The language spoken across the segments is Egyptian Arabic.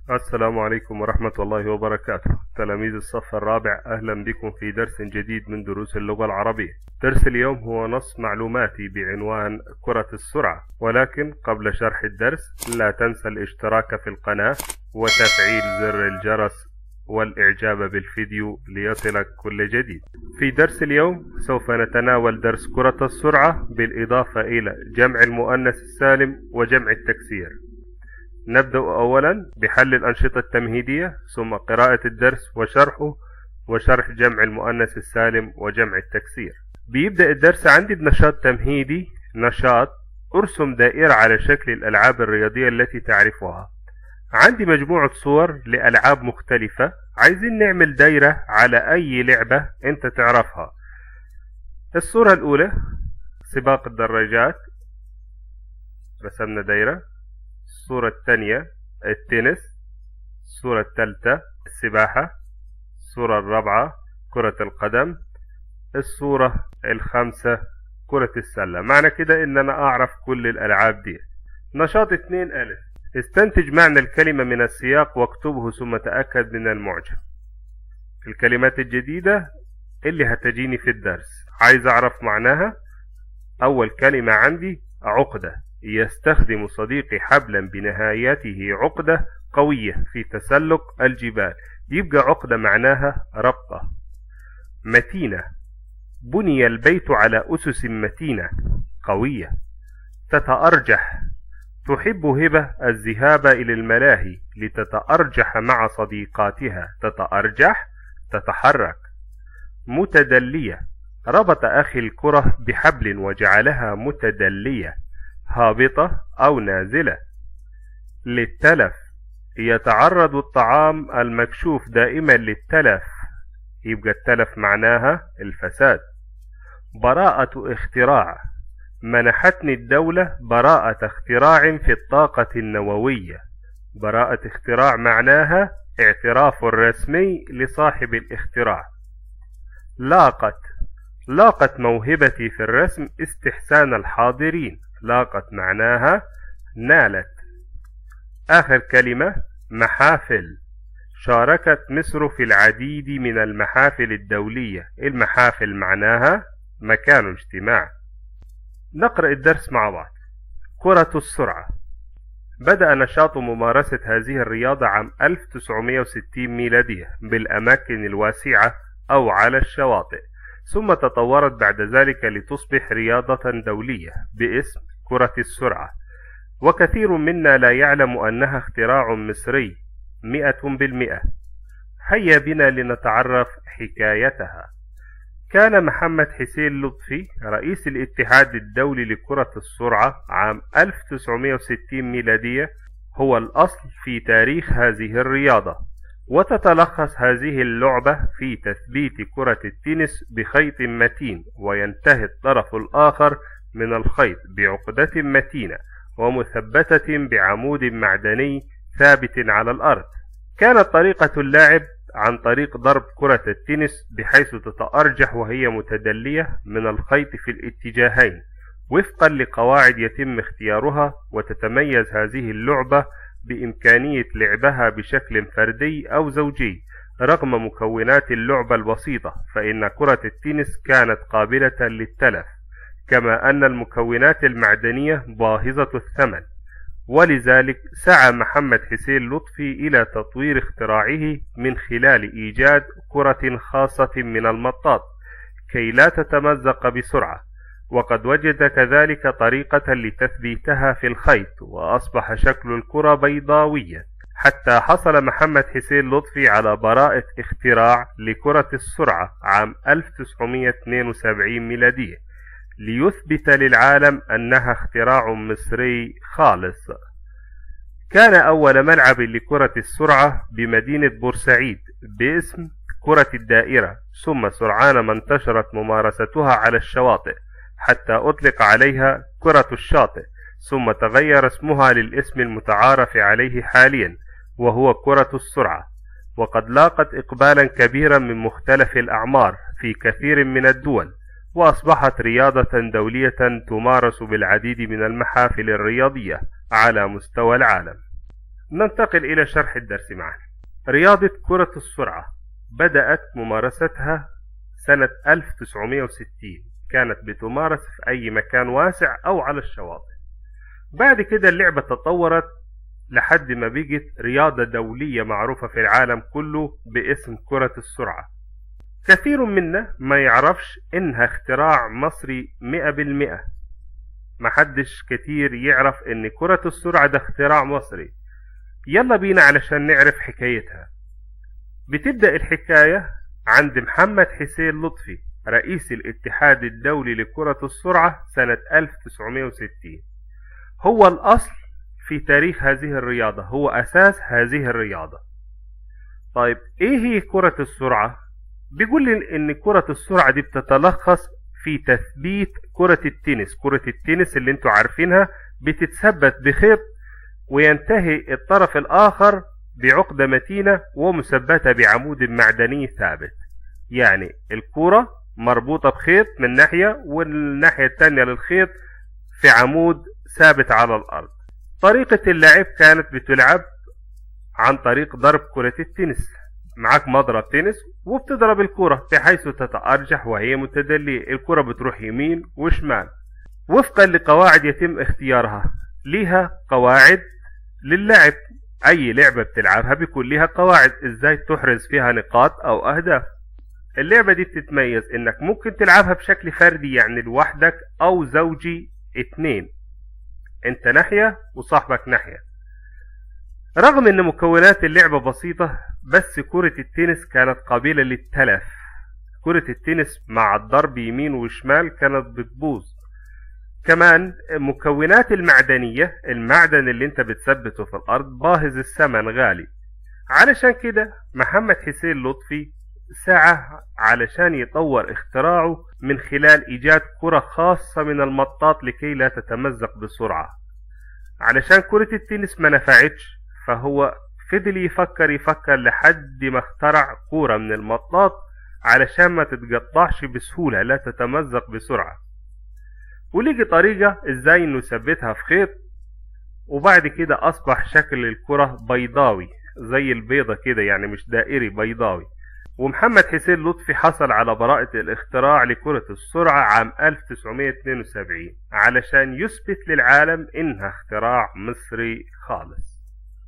السلام عليكم ورحمة الله وبركاته تلاميذ الصف الرابع أهلا بكم في درس جديد من دروس اللغة العربية درس اليوم هو نص معلوماتي بعنوان كرة السرعة ولكن قبل شرح الدرس لا تنسى الاشتراك في القناة وتفعيل زر الجرس والإعجاب بالفيديو ليصلك كل جديد في درس اليوم سوف نتناول درس كرة السرعة بالإضافة إلى جمع المؤنث السالم وجمع التكسير نبدأ أولا بحل الأنشطة التمهيدية ثم قراءة الدرس وشرحه وشرح جمع المؤنث السالم وجمع التكسير بيبدأ الدرس عندي بنشاط تمهيدي نشاط أرسم دائرة على شكل الألعاب الرياضية التي تعرفها عندي مجموعة صور لألعاب مختلفة عايزين نعمل دايرة على أي لعبة أنت تعرفها الصورة الأولى سباق الدراجات رسمنا دايرة الصورة الثانية التنس الصورة الثالثة السباحة الصورة الرابعة كرة القدم الصورة الخامسة كرة السلة معنى كده ان انا اعرف كل الالعاب دي نشاط اتنين الف استنتج معنى الكلمة من السياق واكتبه ثم تأكد من المعجم الكلمات الجديدة اللي هتجيني في الدرس عايز اعرف معناها اول كلمة عندي عقدة يستخدم صديقي حبلا بنهايته عقدة قوية في تسلق الجبال يبقى عقدة معناها ربطة متينة بني البيت على أسس متينة قوية تتأرجح تحب هبة الذهاب إلى الملاهي لتتأرجح مع صديقاتها تتأرجح تتحرك متدلية ربط أخي الكرة بحبل وجعلها متدلية هابطة أو نازلة للتلف يتعرض الطعام المكشوف دائما للتلف يبقى التلف معناها الفساد براءة اختراع منحتني الدولة براءة اختراع في الطاقة النووية براءة اختراع معناها اعتراف رسمي لصاحب الاختراع لاقت لاقت موهبتي في الرسم استحسان الحاضرين لاقت معناها نالت آخر كلمة محافل شاركت مصر في العديد من المحافل الدولية المحافل معناها مكان اجتماع نقرأ الدرس مع بعض كرة السرعة بدأ نشاط ممارسة هذه الرياضة عام 1960 ميلادية بالأماكن الواسعة أو على الشواطئ ثم تطورت بعد ذلك لتصبح رياضة دولية باسم كرة السرعة وكثير منا لا يعلم أنها اختراع مصري مئة بالمئة هيا بنا لنتعرف حكايتها كان محمد حسين لطفي رئيس الاتحاد الدولي لكرة السرعة عام 1960 ميلادية هو الأصل في تاريخ هذه الرياضة وتتلخص هذه اللعبة في تثبيت كرة التنس بخيط متين وينتهي الطرف الآخر من الخيط بعقدة متينة ومثبتة بعمود معدني ثابت على الأرض كانت طريقة اللعب عن طريق ضرب كرة التنس بحيث تتأرجح وهي متدلية من الخيط في الاتجاهين وفقا لقواعد يتم اختيارها وتتميز هذه اللعبة بإمكانية لعبها بشكل فردي أو زوجي رغم مكونات اللعبة البسيطة فإن كرة التنس كانت قابلة للتلف كما أن المكونات المعدنية باهظة الثمن ولذلك سعى محمد حسين لطفي إلى تطوير اختراعه من خلال إيجاد كرة خاصة من المطاط كي لا تتمزق بسرعة وقد وجد كذلك طريقة لتثبيتها في الخيط وأصبح شكل الكرة بيضاويا حتى حصل محمد حسين لطفي على براءة اختراع لكرة السرعة عام 1972 ميلادية ليثبت للعالم أنها اختراع مصري خالص كان أول ملعب لكرة السرعة بمدينة بورسعيد باسم كرة الدائرة ثم سرعان ما انتشرت ممارستها على الشواطئ حتى أطلق عليها كرة الشاطئ ثم تغير اسمها للاسم المتعارف عليه حاليا وهو كرة السرعة وقد لاقت إقبالا كبيرا من مختلف الأعمار في كثير من الدول وأصبحت رياضة دولية تمارس بالعديد من المحافل الرياضية على مستوى العالم ننتقل إلى شرح الدرس معنا رياضة كرة السرعة بدأت ممارستها سنة 1960 كانت بتمارس في أي مكان واسع أو على الشواطئ بعد كده اللعبة تطورت لحد ما بقت رياضة دولية معروفة في العالم كله باسم كرة السرعة كثير منا ما يعرفش إنها اختراع مصري مئة بالمئة محدش كتير يعرف إن كرة السرعة ده اختراع مصري يلا بينا علشان نعرف حكايتها بتبدأ الحكاية عند محمد حسين لطفي رئيس الاتحاد الدولي لكرة السرعة سنة 1960 هو الأصل في تاريخ هذه الرياضة هو أساس هذه الرياضة طيب إيه هي كرة السرعة؟ بيقول لي إن كرة السرعة دي بتتلخص في تثبيت كرة التنس كرة التنس اللي انتوا عارفينها بتتثبت بخيط وينتهي الطرف الآخر بعقدة متينة ومثبتة بعمود معدني ثابت يعني الكرة مربوطة بخيط من ناحية والناحية الثانية للخيط في عمود ثابت على الأرض طريقة اللعب كانت بتلعب عن طريق ضرب كرة التنس معاك مضرب تنس وبتضرب الكرة بحيث تتأرجح وهي متدلية الكرة بتروح يمين وشمال وفقا لقواعد يتم اختيارها ليها قواعد للعب اي لعبة بتلعبها بيكون ليها قواعد ازاي تحرز فيها نقاط او اهداف اللعبة دي بتتميز انك ممكن تلعبها بشكل فردي يعني لوحدك او زوجي اتنين انت ناحية وصاحبك ناحية رغم ان مكونات اللعبة بسيطة بس كرة التنس كانت قابلة للتلف كرة التنس مع الضرب يمين وشمال كانت بتبوظ كمان مكونات المعدنية المعدن اللي انت بتثبته في الارض باهظ الثمن غالي علشان كده محمد حسين لطفي سعى علشان يطور اختراعه من خلال ايجاد كرة خاصة من المطاط لكي لا تتمزق بسرعة علشان كرة التنس ما نفعتش فهو فضل يفكر يفكر لحد ما اخترع كورة من المطاط علشان ما تتقطعش بسهولة لا تتمزق بسرعة ولقي طريقة ازاي انه يثبتها في خيط وبعد كده اصبح شكل الكرة بيضاوي زي البيضة كده يعني مش دائري بيضاوي ومحمد حسين لطفي حصل على براءة الاختراع لكرة السرعة عام 1972 علشان يثبت للعالم انها اختراع مصري خالص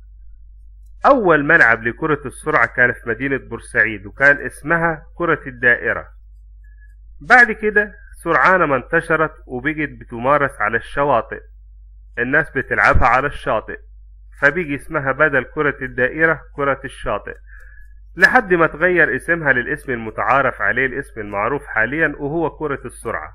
اول ملعب لكرة السرعة كان في مدينة بورسعيد وكان اسمها كرة الدائرة بعد كده سرعان ما انتشرت وبقت بتمارس على الشواطئ الناس بتلعبها على الشاطئ فبيجي اسمها بدل كرة الدائرة كرة الشاطئ لحد ما تغير اسمها للاسم المتعارف عليه الاسم المعروف حاليا وهو كرة السرعة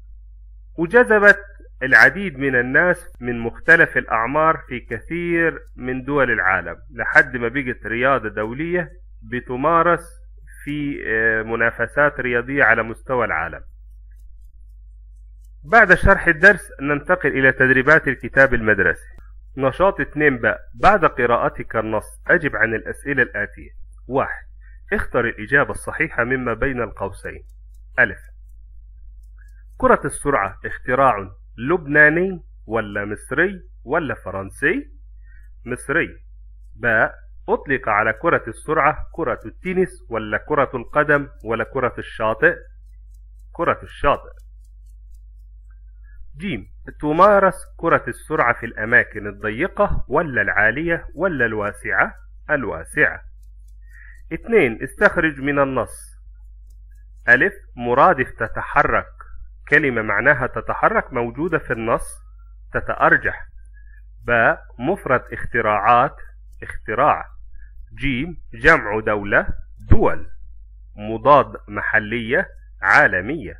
وجذبت العديد من الناس من مختلف الأعمار في كثير من دول العالم لحد ما بقت رياضة دولية بتمارس في منافسات رياضية على مستوى العالم بعد شرح الدرس ننتقل إلى تدريبات الكتاب المدرسي نشاط 2 باء بعد قراءتك النص أجب عن الأسئلة الآتية واحد اختر الإجابة الصحيحة مما بين القوسين ألف كرة السرعة اختراع لبناني ولا مصري ولا فرنسي مصري باء أطلق على كرة السرعة كرة التنس ولا كرة القدم ولا كرة الشاطئ كرة الشاطئ جيم تمارس كرة السرعة في الأماكن الضيقة ولا العالية ولا الواسعة الواسعة اثنين استخرج من النص ألف مرادف تتحرك كلمة معناها تتحرك موجودة في النص تتأرجح باء مفرد اختراعات اختراع جيم جمع دولة دول مضاد محلية عالمية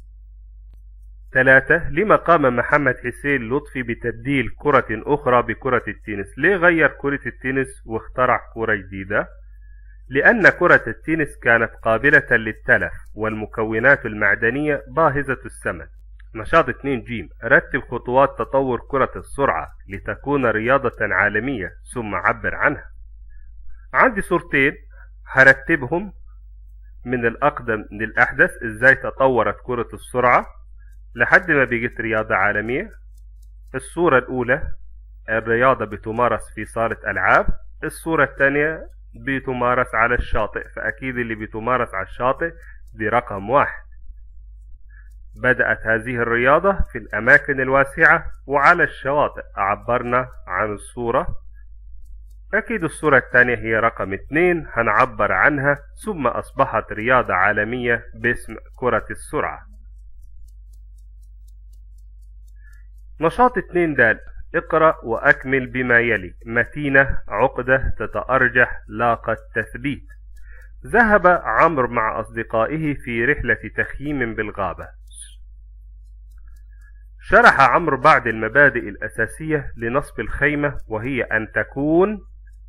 ثلاثة لما قام محمد حسين لطفي بتبديل كرة أخرى بكرة التنس ليه غير كرة التنس واخترع كرة جديدة لأن كرة التنس كانت قابلة للتلف والمكونات المعدنية باهظة الثمن نشاط 2 جيم رتب خطوات تطور كرة السرعة لتكون رياضة عالمية ثم عبر عنها عندي صورتين هرتبهم من الأقدم للأحدث إزاي تطورت كرة السرعة لحد ما بقت رياضة عالمية الصورة الأولى الرياضة بتمارس في صالة ألعاب الصورة الثانية بتمارس على الشاطئ فأكيد اللي بتمارس على الشاطئ دي رقم واحد بدأت هذه الرياضة في الأماكن الواسعة وعلى الشواطئ عبرنا عن الصورة أكيد الصورة الثانية هي رقم اثنين هنعبر عنها ثم أصبحت رياضة عالمية باسم كرة السرعة نشاط اتنين دال اقرأ وأكمل بما يلي متينة عقدة تتأرجح لاقت تثبيت ذهب عمرو مع أصدقائه في رحلة تخييم بالغابة شرح عمرو بعض المبادئ الأساسية لنصب الخيمة وهي أن تكون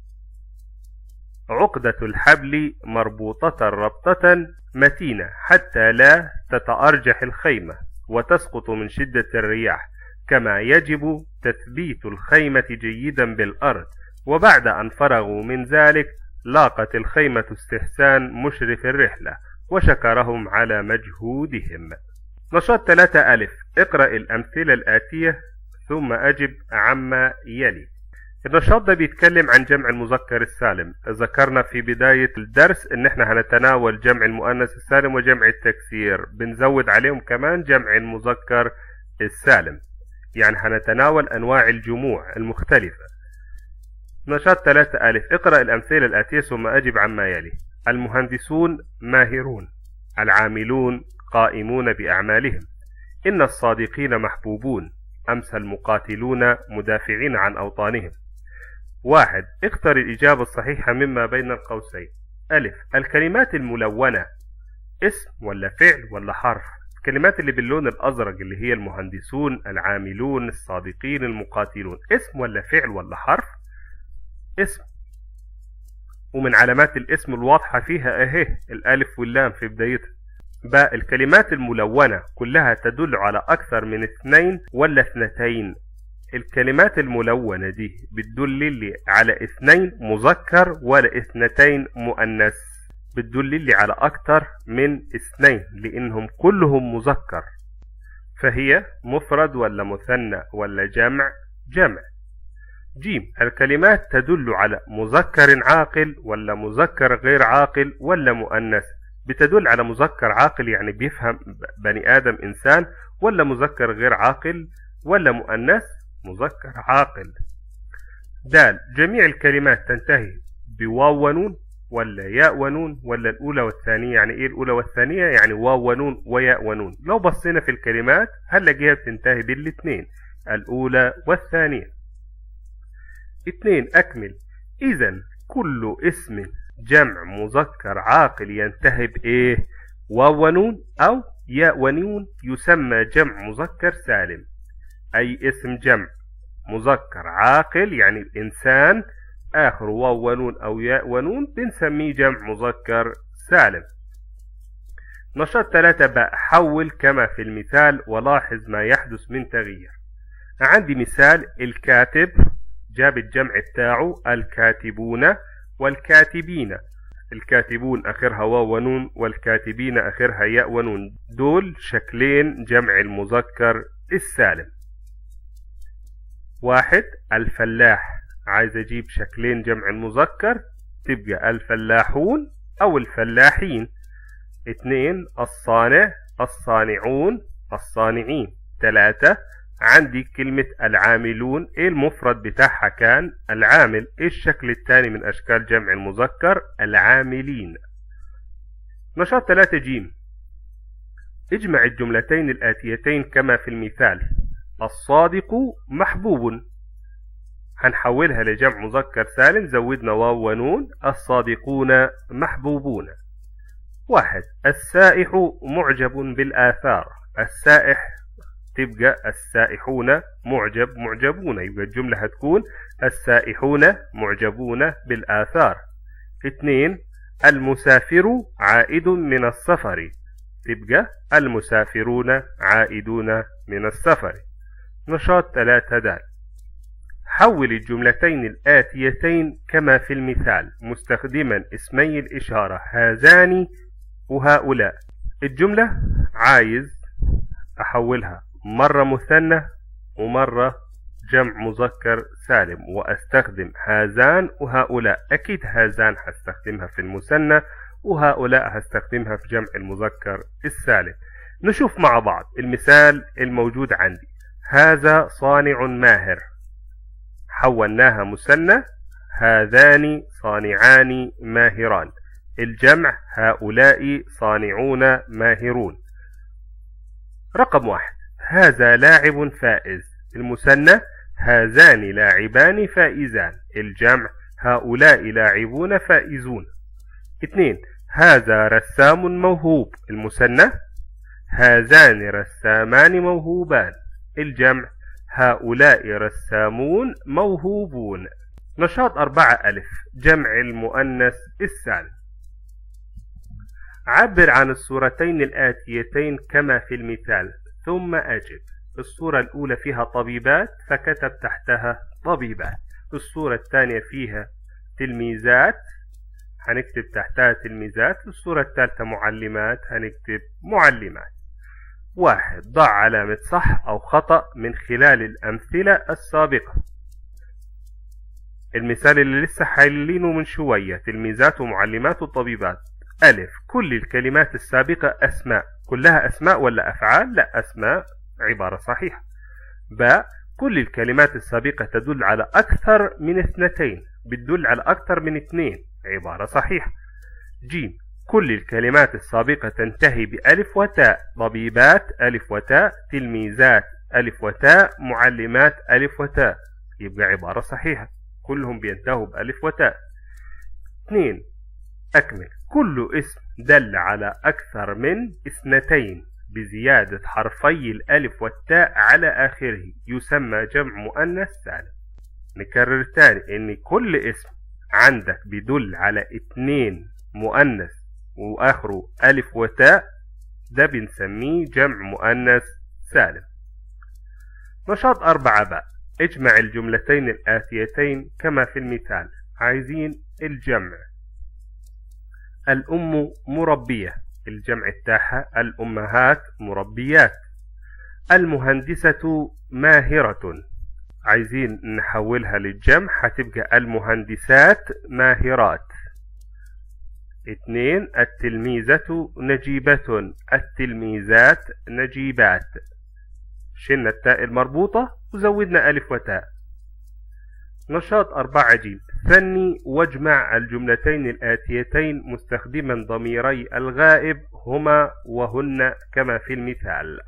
عقدة الحبل مربوطة ربطة متينة حتى لا تتأرجح الخيمة وتسقط من شدة الرياح كما يجب تثبيت الخيمة جيدا بالأرض وبعد أن فرغوا من ذلك لاقت الخيمة استحسان مشرف الرحلة وشكرهم على مجهودهم نشاط 3 ألف اقرأ الأمثلة الآتية ثم أجب عما يلي النشاط ده بيتكلم عن جمع المذكر السالم ذكرنا في بداية الدرس ان احنا هنتناول جمع المؤنث السالم وجمع التكسير بنزود عليهم كمان جمع المذكر السالم يعني هنتناول أنواع الجموع المختلفة نشاط 3 ألف اقرأ الأمثلة الآتية ثم أجب عما يلي المهندسون ماهرون العاملون قائمون بأعمالهم إن الصادقين محبوبون أمس المقاتلون مدافعين عن أوطانهم واحد اختر الإجابة الصحيحة مما بين القوسين ألف الكلمات الملونة اسم ولا فعل ولا حرف الكلمات اللي باللون الأزرق اللي هي المهندسون العاملون الصادقين المقاتلون اسم ولا فعل ولا حرف اسم ومن علامات الاسم الواضحة فيها اهي الألف واللام في بدايتها باء الكلمات الملونة كلها تدل على أكثر من اثنين ولا اثنتين الكلمات الملونة دي بتدل لي على اثنين مذكر ولا اثنتين مؤنث بتدل لي على أكتر من اثنين لأنهم كلهم مذكر فهي مفرد ولا مثنى ولا جمع جمع جيم الكلمات تدل على مذكر عاقل ولا مذكر غير عاقل ولا مؤنث بتدل على مذكر عاقل يعني بيفهم بني آدم إنسان ولا مذكر غير عاقل ولا مؤنث مذكر عاقل دال جميع الكلمات تنتهي بواو ونون ولا ياء ونون ولا الأولى والثانية يعني إيه الأولى والثانية يعني واو ونون وياء ونون لو بصينا في الكلمات هنلاقيها بتنتهي بالاثنين الأولى والثانية اثنين أكمل إذا كل اسم جمع مذكر عاقل ينتهي بإيه واو ونون أو ياء ونون يسمى جمع مذكر سالم أي اسم جمع مذكر عاقل يعني الإنسان آخر واو ونون أو ياء ونون بنسميه جمع مذكر سالم نشاط ثلاثة باء حول كما في المثال ولاحظ ما يحدث من تغيير عندي مثال الكاتب جاب الجمع بتاعه الكاتبون والكاتبين الكاتبون آخرها واو ونون والكاتبين آخرها ياء ونون دول شكلين جمع المذكر السالم واحد الفلاح عايز اجيب شكلين جمع المذكر تبقى الفلاحون او الفلاحين اتنين الصانع الصانعون الصانعين تلاتة عندي كلمة العاملون ايه المفرد بتاعها كان العامل ايه الشكل الثاني من اشكال جمع المذكر العاملين نشاط ثلاثة جيم اجمع الجملتين الآتيتين كما في المثال الصادق محبوب هنحولها لجمع مذكر سالم زودنا واو ونون الصادقون محبوبون واحد السائح معجب بالآثار السائح تبقى السائحون معجب معجبون يبقى الجملة هتكون السائحون معجبون بالآثار اثنين المسافر عائد من السفر تبقى المسافرون عائدون من السفر نشاط ثلاثة دال حول الجملتين الآتيتين كما في المثال مستخدما اسمي الإشارة هذان وهؤلاء الجملة عايز أحولها مرة مثنى ومرة جمع مذكر سالم واستخدم هذان وهؤلاء اكيد هذان هستخدمها في المثنى وهؤلاء هستخدمها في جمع المذكر السالم نشوف مع بعض المثال الموجود عندي هذا صانع ماهر حولناها مثنى هذان صانعان ماهران الجمع هؤلاء صانعون ماهرون رقم واحد هذا لاعب فائز المثنى هذان لاعبان فائزان الجمع هؤلاء لاعبون فائزون اثنين هذا رسام موهوب المثنى هذان رسامان موهوبان الجمع هؤلاء رسامون موهوبون نشاط أربعة ألف جمع المؤنث السالم عبر عن الصورتين الآتيتين كما في المثال ثم أجب الصورة الأولى فيها طبيبات فكتب تحتها طبيبات الصورة الثانية فيها تلميذات هنكتب تحتها تلميذات الصورة الثالثة معلمات هنكتب معلمات واحد ضع علامة صح أو خطأ من خلال الأمثلة السابقة المثال اللي لسه حايلينه من شوية تلميذات ومعلمات وطبيبات ألف كل الكلمات السابقة أسماء كلها أسماء ولا أفعال لا أسماء عبارة صحيحة باء كل الكلمات السابقة تدل على أكثر من اثنتين بتدل على أكثر من اثنين عبارة صحيحة جيم كل الكلمات السابقة تنتهي بألف وتاء طبيبات ألف وتاء تلميذات ألف وتاء معلمات ألف وتاء يبقى عبارة صحيحة كلهم بينتهوا بألف وتاء اثنين أكمل كل اسم دل على أكثر من اثنتين بزيادة حرفي الألف والتاء على آخره يسمى جمع مؤنث سالم نكرر تاني إن كل اسم عندك بيدل على اتنين مؤنث وآخره ألف وتاء ده بنسميه جمع مؤنث سالم نشاط أربعة بقى اجمع الجملتين الآتيتين كما في المثال عايزين الجمع الأم مربية الجمع بتاعها الأمهات مربيات المهندسة ماهرة عايزين نحولها للجمع هتبقى المهندسات ماهرات اتنين التلميذة نجيبة التلميذات نجيبات شلنا التاء المربوطة وزودنا ألف وتاء نشاط أربعة جيم ثني واجمع الجملتين الآتيتين مستخدما ضميري الغائب هما وهن كما في المثال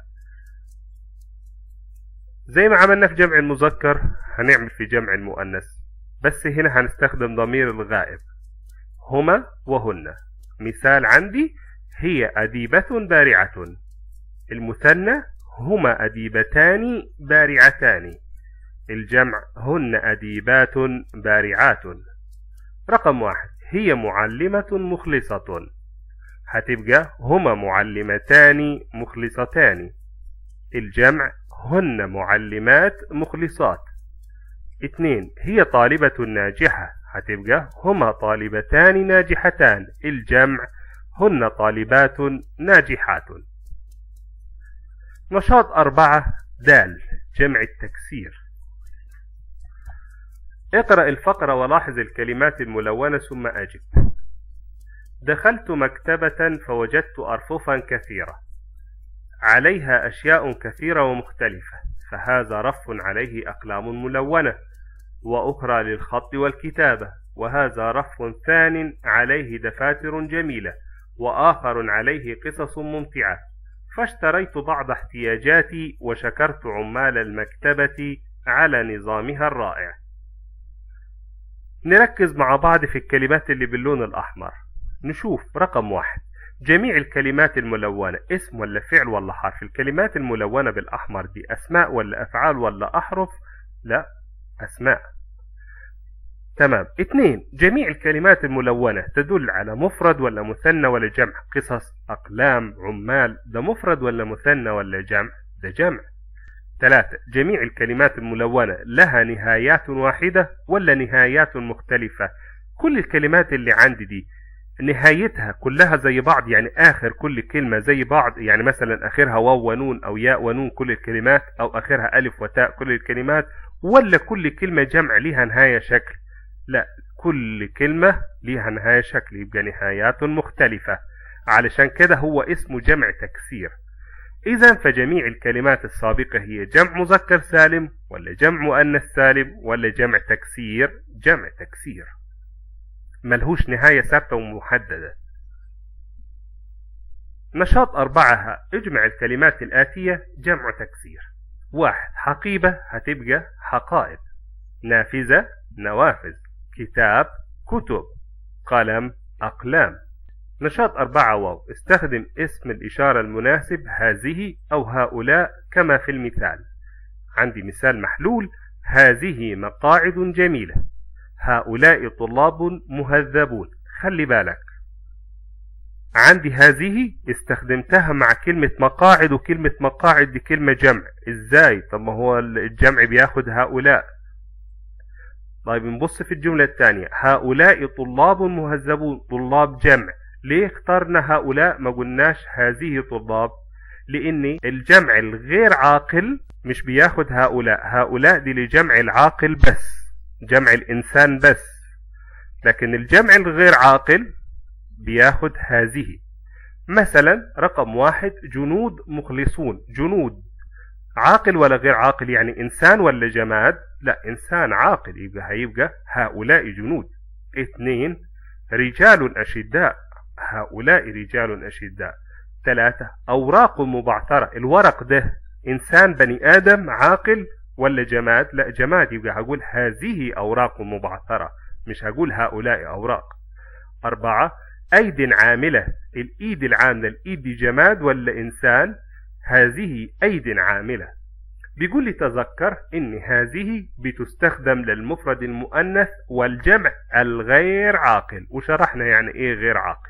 زي ما عملنا في جمع المذكر هنعمل في جمع المؤنث بس هنا هنستخدم ضمير الغائب هما وهن مثال عندي هي أديبة بارعة المثنى هما أديبتان بارعتان الجمع هن أديبات بارعات رقم واحد هي معلمة مخلصة هتبقى هما معلمتان مخلصتان الجمع هن معلمات مخلصات اتنين هي طالبة ناجحة هتبقى هما طالبتان ناجحتان الجمع هن طالبات ناجحات نشاط أربعة دال جمع التكسير اقرأ الفقرة ولاحظ الكلمات الملونة ثم أجب دخلت مكتبة فوجدت أرففا كثيرة عليها أشياء كثيرة ومختلفة فهذا رف عليه أقلام ملونة وأخرى للخط والكتابة وهذا رف ثان عليه دفاتر جميلة وآخر عليه قصص ممتعة فاشتريت بعض احتياجاتي وشكرت عمال المكتبة على نظامها الرائع نركز مع بعض في الكلمات اللي باللون الأحمر نشوف رقم واحد جميع الكلمات الملونة اسم ولا فعل ولا حرف الكلمات الملونة بالأحمر دي أسماء ولا أفعال ولا أحرف لا أسماء تمام اثنين جميع الكلمات الملونة تدل على مفرد ولا مثنى ولا جمع قصص أقلام عمال ده مفرد ولا مثنى ولا جمع ده جمع ثلاثة جميع الكلمات الملونة لها نهايات واحدة ولا نهايات مختلفة كل الكلمات اللي عندي دي نهايتها كلها زي بعض يعني آخر كل كلمة زي بعض يعني مثلا آخرها واو ونون أو ياء ونون كل الكلمات أو آخرها ألف وتاء كل الكلمات ولا كل كلمة جمع لها نهاية شكل لا كل كلمة لها نهاية شكل يبقى نهايات مختلفة علشان كده هو اسمه جمع تكسير إذا فجميع الكلمات السابقة هي جمع مذكر سالم ولا جمع مؤنث سالم ولا جمع تكسير جمع تكسير ملهوش نهاية ثابتة ومحددة نشاط أربعة اجمع الكلمات الآتية جمع تكسير واحد حقيبة هتبقى حقائب نافذة نوافذ كتاب كتب قلم أقلام نشاط أربعة واو استخدم اسم الإشارة المناسب هذه أو هؤلاء كما في المثال عندي مثال محلول هذه مقاعد جميلة هؤلاء طلاب مهذبون خلي بالك عندي هذه استخدمتها مع كلمة مقاعد وكلمة مقاعد دي كلمة جمع ازاي طب ما هو الجمع بياخد هؤلاء طيب نبص في الجملة الثانية هؤلاء طلاب مهذبون طلاب جمع ليه اخترنا هؤلاء ما قلناش هذه طلاب لان الجمع الغير عاقل مش بياخد هؤلاء هؤلاء دي لجمع العاقل بس جمع الانسان بس لكن الجمع الغير عاقل بياخد هذه مثلا رقم واحد جنود مخلصون جنود عاقل ولا غير عاقل يعني إنسان ولا جماد لا إنسان عاقل يبقى هيبقى هؤلاء جنود اثنين رجال أشداء هؤلاء رجال أشداء ثلاثة أوراق مبعثرة الورق ده إنسان بني آدم عاقل ولا جماد لا جماد يبقى هقول هذه أوراق مبعثرة مش هقول هؤلاء أوراق أربعة أيد عاملة الإيد العاملة الإيد جماد ولا إنسان هذه أيد عاملة بيقول لي تذكر إن هذه بتستخدم للمفرد المؤنث والجمع الغير عاقل وشرحنا يعني إيه غير عاقل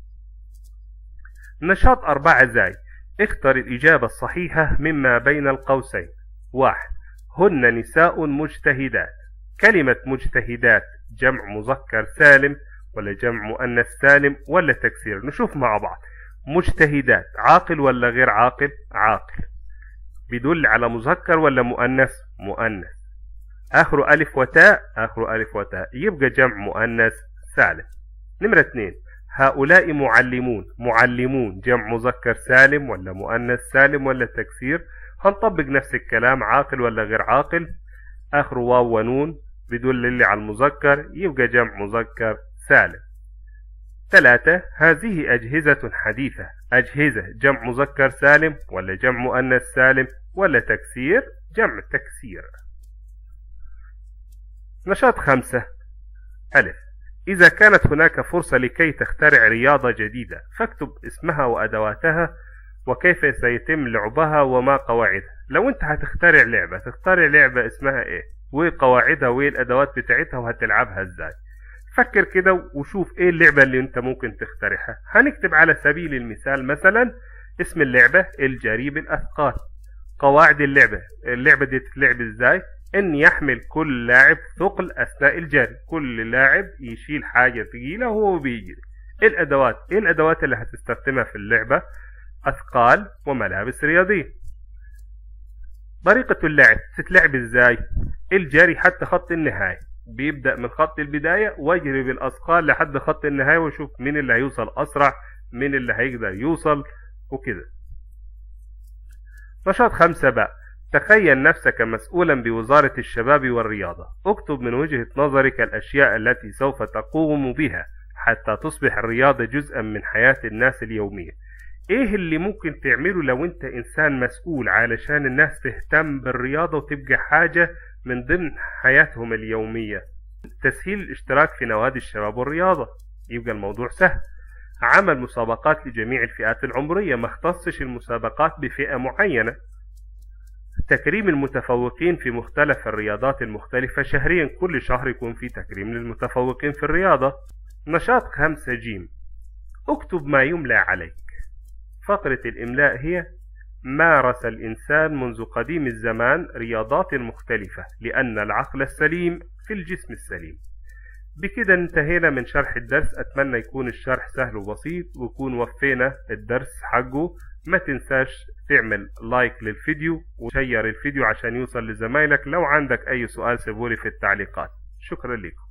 نشاط أربعة زاي اختر الإجابة الصحيحة مما بين القوسين واحد هن نساء مجتهدات كلمة مجتهدات جمع مذكر سالم ولا جمع مؤنث سالم ولا تكسير نشوف مع بعض مجتهدات عاقل ولا غير عاقل عاقل بيدل على مذكر ولا مؤنث مؤنث آخره ألف وتاء آخره ألف وتاء يبقى جمع مؤنث سالم نمرة اثنين هؤلاء معلمون معلمون جمع مذكر سالم ولا مؤنث سالم ولا تكسير هنطبق نفس الكلام عاقل ولا غير عاقل آخره واو ونون بيدل لي على المذكر يبقى جمع مذكر سالم ثلاثة هذه أجهزة حديثة أجهزة جمع مذكر سالم ولا جمع مؤنث سالم ولا تكسير جمع تكسير نشاط خمسة ألف إذا كانت هناك فرصة لكي تخترع رياضة جديدة فاكتب اسمها وأدواتها وكيف سيتم لعبها وما قواعدها لو انت هتخترع لعبة تخترع لعبة اسمها ايه وقواعدها وايه الادوات بتاعتها وهتلعبها ازاي فكر كده وشوف ايه اللعبة اللي انت ممكن تخترعها هنكتب على سبيل المثال مثلا اسم اللعبة الجريب الاثقال قواعد اللعبة اللعبة دي تتلعب ازاي ان يحمل كل لاعب ثقل اثناء الجري كل لاعب يشيل حاجة ثقيلة وهو بيجري ايه الادوات ايه الادوات اللي هتستخدمها في اللعبة اثقال وملابس رياضية طريقة اللعب تتلعب ازاي الجري حتى خط النهاية بيبدأ من خط البداية ويجري بالأثقال لحد خط النهاية ويشوف مين اللي هيوصل أسرع مين اللي هيقدر يوصل وكده نشاط خمسة بقى تخيل نفسك مسؤولا بوزارة الشباب والرياضة اكتب من وجهة نظرك الأشياء التي سوف تقوم بها حتى تصبح الرياضة جزءا من حياة الناس اليومية ايه اللي ممكن تعمله لو انت انسان مسؤول علشان الناس تهتم بالرياضة وتبقى حاجة من ضمن حياتهم اليومية تسهيل الاشتراك في نوادي الشباب والرياضة يبقى الموضوع سهل عمل مسابقات لجميع الفئات العمرية ما اختصش المسابقات بفئة معينة تكريم المتفوقين في مختلف الرياضات المختلفة شهريا كل شهر يكون في تكريم للمتفوقين في الرياضة نشاط خمسة جيم اكتب ما يملى عليك فقرة الإملاء هي مارس الإنسان منذ قديم الزمان رياضات مختلفة لأن العقل السليم في الجسم السليم بكده انتهينا من شرح الدرس اتمنى يكون الشرح سهل وبسيط ويكون وفينا الدرس حقه ما تنساش تعمل لايك للفيديو وشير الفيديو عشان يوصل لزمايلك لو عندك اي سؤال سيبولي في التعليقات شكرا لكم